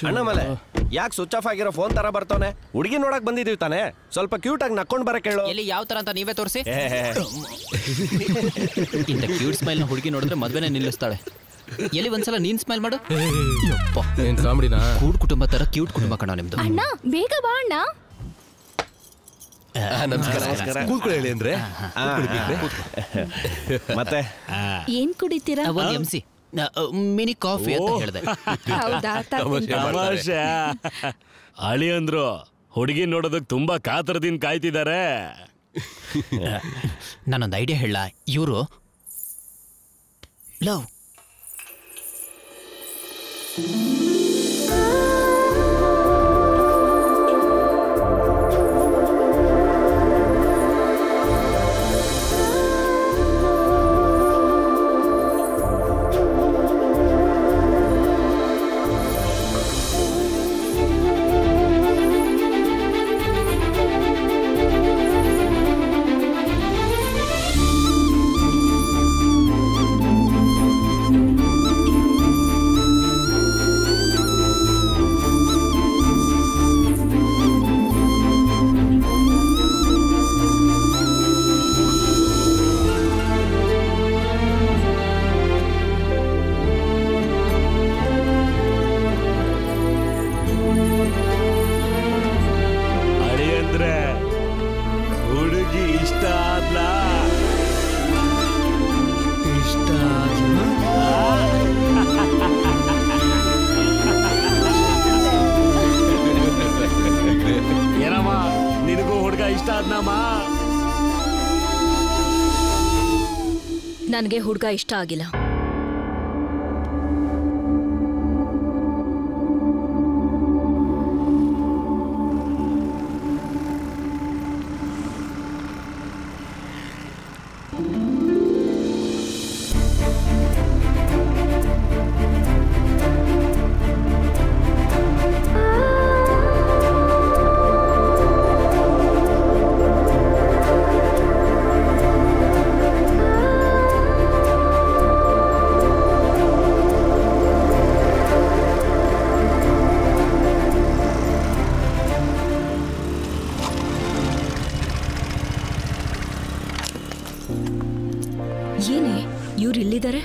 ಅಣ್ಣ ಮೇಲೆ ಯಾಕೆ ಸ್ವಿಚ್ ಆಫ್ ಆಗಿರೋ ಫೋನ್ ತರ ಬರ್ತಾನೆ ಹುಡುಗಿ ನೋಡಕ್ ಬಂದಿದೀವಿ ತಾನೆ ಸ್ವಲ್ಪ ಕ್ಯೂಟ್ ಆಗಿ ನಕ್ಕೊಂಡ್ ಬರಕ್ ಹೇಳು ಎಲ್ಲಿ ಯಾವ ತರ ಅಂತ ನೀವೇ ತೋರಿಸಿ ಏ, ಇಂಥ ಕ್ಯೂಟ್ ಸ್ಮೈಲ್ ನ ಹುಡುಗಿ ನೋಡಿದ್ರೆ ಮದ್ವೆನೇ ನಿಲ್ಲಿಸ್ತಾಳೆ ಎಲ್ಲಿ ಒಂದ್ಸಲ ನೀನ್ ಸ್ಮೈಲ್ ಮಾಡು ಯಪ್ಪ. ಏನ್ ಕಾಮಿಡಿನಾ ಕೂಡ್ ಕುಟುಂಬ ತರ ಕ್ಯೂಟ್ ಕುಟುಂಬ ಕಣ ನಿಮ್ದು ಅಣ್ಣ ಬೇಗ ಬಾ ಅಣ್ಣ ನಮಸ್ಕಾರ. ಕೂತ್ಕೊಳ್ಳಿ ಹೇಳಿ ಅಂದ್ರೆ ಆ, ಮತ್ತೆ ಏನ್ ಕುಡಿತೀರಾ ಒಂದ್ ಎಂ ಸಿ ಮಿನಿ ಕಾಫಿ ಅಂತ ಹೇಳಿದೆ ಹೌದಾ ತರ್ತೀನಿ. ತಮಾಷೆ ಅಳಿ ಅಂದ್ರು ಹುಡುಗಿ ನೋಡೋದಕ್ ತುಂಬಾ ಕಾತರದಿಂದ ಕಾಯ್ತಿದ್ದಾರೆ ನಾನೊಂದು ಐಡಿಯಾ ಹೇಳ ಇವರು ಲವ್ ಅಳಿ ಅಂದ್ರೆ ಹುಡುಗಿ ಇಷ್ಟ ಆದ್ಲ ಇಷ್ಟ ಏನಮ್ಮ ನಿನಗೂ ಹುಡುಗ ಇಷ್ಟ ಆದ್ನಮ್ಮ ನನ್ಗೆ ಹುಡ್ಗ ಇಷ್ಟ ಆಗಿಲ್ಲ ಏನೇ ಇವ್ರು ಇಲ್ಲಿದ್ದಾರೆ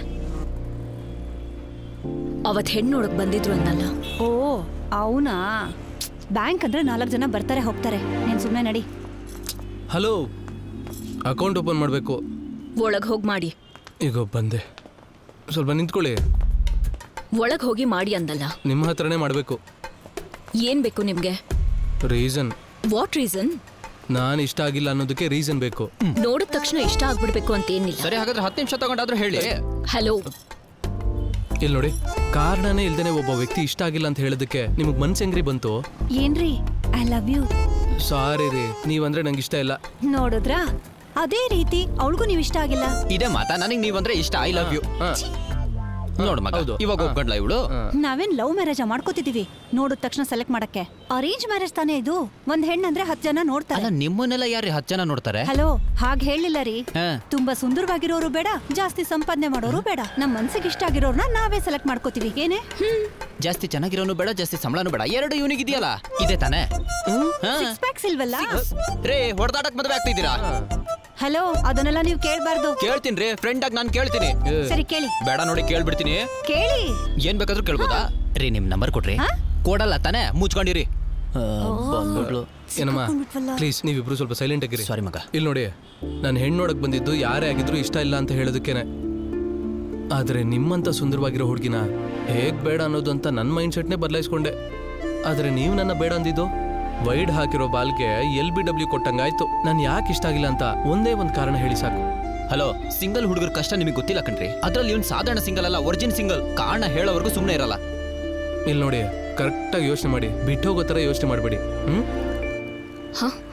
ಅವತ್ ಹೆಣ್ಣು ನೋಡಕ್ ಬಂದಿದ್ರು ಅನ್ನಲ್ಲ ಓ ಅವನಾ ಬ್ಯಾಂಕ್ ಅಂದ್ರೆ ನಾಲ್ಕು ಜನ ಬರ್ತಾರೆ ಹೋಗ್ತಾರೆ ನೀನ್ ಸುಮ್ಮನೆ ನಡಿ ಹಲೋ ಅಕೌಂಟ್ ಓಪನ್ ಮಾಡಬೇಕು ಒಳಗ್ ಹೋಗಿ ಮಾಡಿ ಈಗ ಬಂದೆ ಸ್ವಲ್ಪ ನಿಂತ್ಕೊಳ್ಳಿ ಒಳಗ್ ಹೋಗಿ ಮಾಡಿ ಅಂದಲ್ಲ ನಿಮ್ಮ ಹತ್ರನೇ ಮಾಡಬೇಕು ಏನ್ ಬೇಕು ನಿಮ್ಗೆ ರೀಸನ್ ವಾಟ್ ರೀಸನ್ ನಾನು ಇಷ್ಟ ಆಗಿಲ್ಲ ಅನ್ನೋದಕ್ಕೆ ರೀಸನ್ ಬೇಕು ನೋಡಿದ ತಕ್ಷಣ ಇಷ್ಟ ಆಗ್ಬಿಡ್ಬೇಕು ಅಂತ ಏನಿಲ್ಲ ಸರಿ ಹಾಗಾದ್ರೆ ಹತ್ತು ನಿಮಿಷ ತಗೊಂಡಾದ್ರೂ ಹೇಳಿ ಹಲೋ ಇಲ್ಲಿ ನೋಡಿ ಕಾರಣನೇ ಇಲ್ದೇನೆ ಒಬ್ಬ ವ್ಯಕ್ತಿ ಇಷ್ಟ ಆಗಿಲ್ಲ ಅಂತ ಹೇಳೋದಕ್ಕೆ ನಿಮಗೆ ಮನ್ಸು ಹೆಂಗ್ರಿ ಬಂತು ಏನ್ರಿ ಐ ಲವ್ ಯು ಸಾರಿ ರೀ ನೀವಂದ್ರೆ ನಂಗೆ ಇಷ್ಟ ಇಲ್ಲ ನೋಡಿದ್ರಾ ಅದೇ ರೀತಿ ಅವಳಿಗೂ ನೀವು ಇಷ್ಟ ಆಗಿಲ್ಲ ಇದೇ ಮಾತಾ ನನಗೆ ನೀವಂದ್ರೆ ಇಷ್ಟ ಐ ಲವ್ ಯು ಹಾ. ನೋಡು ಮಗ ಹೌದು. ಇವಾಗ ಒಪ್ಕೊಂಡ್ಲ ಇವಳು ನಾವೇನ್ ಲವ್ ಮ್ಯಾರೇಜ್ ಮಾಡ್ಕೋತಿದೀವಿ ನೋಡಿದ ತಕ್ಷಣ ಸೆಲೆಕ್ಟ್ ಮಾಡಕ್ಕೆ ಅರೇಂಜ್ ಮ್ಯಾರೇಜ್ ತಾನೇ ಇದು ಒಂದ್ ಹೆಣ್ಣಂದ್ರೆ ಹತ್ತು ಜನ ನೋಡ್ತಾರೆ ಅಲ್ಲ ನಿಮ್ಮನ್ನೆಲ್ಲ ಯಾರು ಹತ್ತು ಜನ ನೋಡ್ತಾರೆ ಹಲೋ ಹಾಗ್ ಹೇಳಿಲ್ಲ ರೀ ಹಾ. ತುಂಬಾ ಸುಂದರವಾಗಿರೋರು ಬೇಡ ಜಾಸ್ತಿ ಸಂಪಾದನೆ ಮಾಡೋರು ಬೇಡ ನಮ್ ಮನ್ಸಿಗೆ ಇಷ್ಟ ಆಗಿರೋರ್ನ ನಾವೇ ಸೆಲೆಕ್ಟ್ ಮಾಡ್ಕೋತೀವಿ ಏನೇ ಜಾಸ್ತಿ ಚೆನ್ನಾಗಿರೋನು ಬೇಡ ಜಾಸ್ತಿ ಸಂಬಳನು ಬೇಡ ಎರಡು ಇವನಿಗೆ ಇದೆಯಲ್ಲ ಇದೆ ತಾನೇ ಹಾ. ಸಿಕ್ಸ್ ಪ್ಯಾಕ್ಸ್ ಇಲ್ವಲ್ಲ ರೇ ಹೊಡೆದಾಡಕ್ ಮದ್ವೆ ಆಗ್ತಿದ್ದೀರಾ ಹಲೋ ಅದನ್ನೆಲ್ಲ ನೀವು ಕೇಳ್ಬಾರ್ದು ಕೇಳ್ತೀನಿ ರೀ ಫ್ರೆಂಡ್ ಆಗಿ ನಾನು ಕೇಳ್ತೀನಿ ಸರಿ ಕೇಳಿ ಬೇಡ ನೋಡಿ ಕೇಳ್ಬಿಡ್ತೀನಿ ಕೇಳಿ ಏನ್ ಬೇಕಾದ್ರೂ ಕೇಳ್ಬೋದಾ ರೀ ನಿಮ್ ನಂಬರ್ ಕೊಡ್ರಿ ಹಾ? ಕೊಡಲ್ಲ ತಾನೇ ಮುಚ್ಕೊಂಡಿರಿ ಆ, ಬಂದ್ಬಿಟ್ಲು. ಏನಮ್ಮ ಸಿಕ್ಕಾಕೊಂಡ್ಬಿಟ್ವಲ್ಲ. ಪ್ಲೀಸ್ ನೀವಿಬ್ರು ಸ್ವಲ್ಪ ಸೈಲೆಂಟ್ ಆಗಿರಿ ಸಾರಿ ಮಗ ಇಲ್ಲಿ ನೋಡಿ ನಾನು ಹೆಣ್ಣು ನೋಡಕ್ ಬಂದಿದ್ದು ಯಾರೇ ಆಗಿದ್ರು ಇಷ್ಟ ಇಲ್ಲ ಅಂತ ಹೇಳೋದಕ್ಕೇನೆ ಆದ್ರೆ ನಿಮ್ಮಂತ ಸುಂದರವಾಗಿರೋ ಹುಡುಗಿನ ಹೇಗ್ ಬೇಡ ಅನ್ನೋದು ಅಂತ ನನ್ನ ಮೈಂಡ್ ಸೆಟ್ನೇ ಬದಲಾಯಿಸ್ಕೊಂಡೆ ಆದ್ರೆ ನೀವು ನನ್ನ ಬೇಡ ಅಂದಿದ್ದು ವೈಡ್ ಹಾಕಿರೋ ಬಾಲ್ಗೆ ಎಲ್ ಬಿ ಡಬ್ಲ್ಯೂ ಕೊಟ್ಟಂಗಾಯ್ತು ನಾನು ಯಾಕೆ ಇಷ್ಟ ಆಗಿಲ್ಲ ಅಂತ ಒಂದೇ ಒಂದು ಕಾರಣ ಹೇಳಿ ಸಾಕು ಹಲೋ ಸಿಂಗಲ್ ಹುಡುಗರ ಕಷ್ಟ ನಿಮಗೆ ಗೊತ್ತಿಲ್ಲ ಕಣ್ರಿ ಅದ್ರಲ್ಲಿ ಇವ್ನು ಸಾಧಾರಣ ಸಿಂಗಲ್ ಅಲ್ಲ ಒರಿಜಿನ್ ಸಿಂಗಲ್ ಕಾರಣ ಹೇಳೋವರೆಗೂ ಸುಮ್ಮನೆ ಇರಲ್ಲ ಇಲ್ಲಿ ನೋಡಿ ಕರೆಕ್ಟಾಗಿ ಯೋಚನೆ ಮಾಡಿ ಬಿಟ್ಟೋಗೋ ಥರ ಯೋಚನೆ ಮಾಡಬೇಡಿ ಹ್ಮ್ ಹ